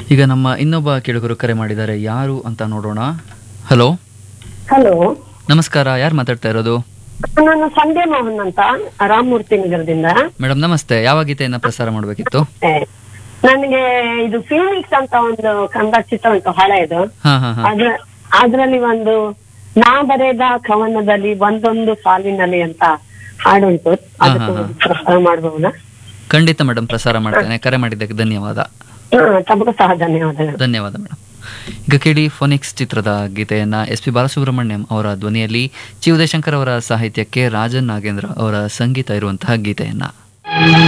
ಈಗ ನಮ್ಮ ಇನ್ನೊಬ್ಬ ಕೇಳುಗರು ಕರೆ ಮಾಡಿದ್ದಾರೆ ಯಾರು ಅಂತ ನೋಡೋಣ ಹಲೋ ಹಲೋ ನಮಸ್ಕಾರ ಯಾರು ಮಾತಾಡ್ತಾ ಇರೋದು ನಾನು ಸಂಧ್ಯಾ ಮೋಹನ್ ಅಂತ ರಾಮಮೂರ್ತಿ ನಗರದಿಂದ ಮೇಡಮ್ ನಮಸ್ತೆ ಯಾವ ಗೀತೆಯನ್ನ ಪ್ರಸಾರ ಮಾಡಬೇಕಿತ್ತು ಏ, ನನಗೆ ಇದು ಫೀನಿಕ್ಸ್ ಅಂತ ಒಂದು ಕನ್ನಡ ಚಿತ್ರ ಉಂಟು ಹಳೆಯದು ಹಾ ಹಾ ಹಾ ಅದ್ರ ಅದ್ರಲ್ಲಿ ಒಂದು ನಾ ಬರೆದ ಕವನದಲ್ಲಿ ಒಂದೊಂದು ಸಾಲಿನಲ್ಲಿ ಅಂತ ಹಾಡುಂಟು ಅದಕ್ಕೆ ಹಾ, ಹಾ. ಒಂದು ಪ್ರಸಾರ ಮಾಡಬಹುದಾ ಖಂಡಿತ ಮೇಡಮ್ ಪ್ರಸಾರ ಮಾಡ್ತೇನೆ ಕರೆ ಮಾಡಿದ್ದಕ್ಕೆ ಧನ್ಯವಾದ ಹಾ ತಮಗೂ ಸಹ ಧನ್ಯವಾದಗಳು ಧನ್ಯವಾದ ಮೇಡಮ್ ಈಗ ಕೇಳಿ ಫೋನಿಕ್ಸ್ ಚಿತ್ರದ ಗೀತೆಯನ್ನ ಎಸ್ ಪಿ ಬಾಲಸುಬ್ರಹ್ಮಣ್ಯಂ ಅವರ ಧ್ವನಿಯಲ್ಲಿ ಚಿ ಉದಯಶಂಕರ್ ಅವರ ಸಾಹಿತ್ಯಕ್ಕೆ ರಾಜನ್ ನಾಗೇಂದ್ರ ಅವರ ಸಂಗೀತ ಇರುವಂತಹ ಗೀತೆಯನ್ನ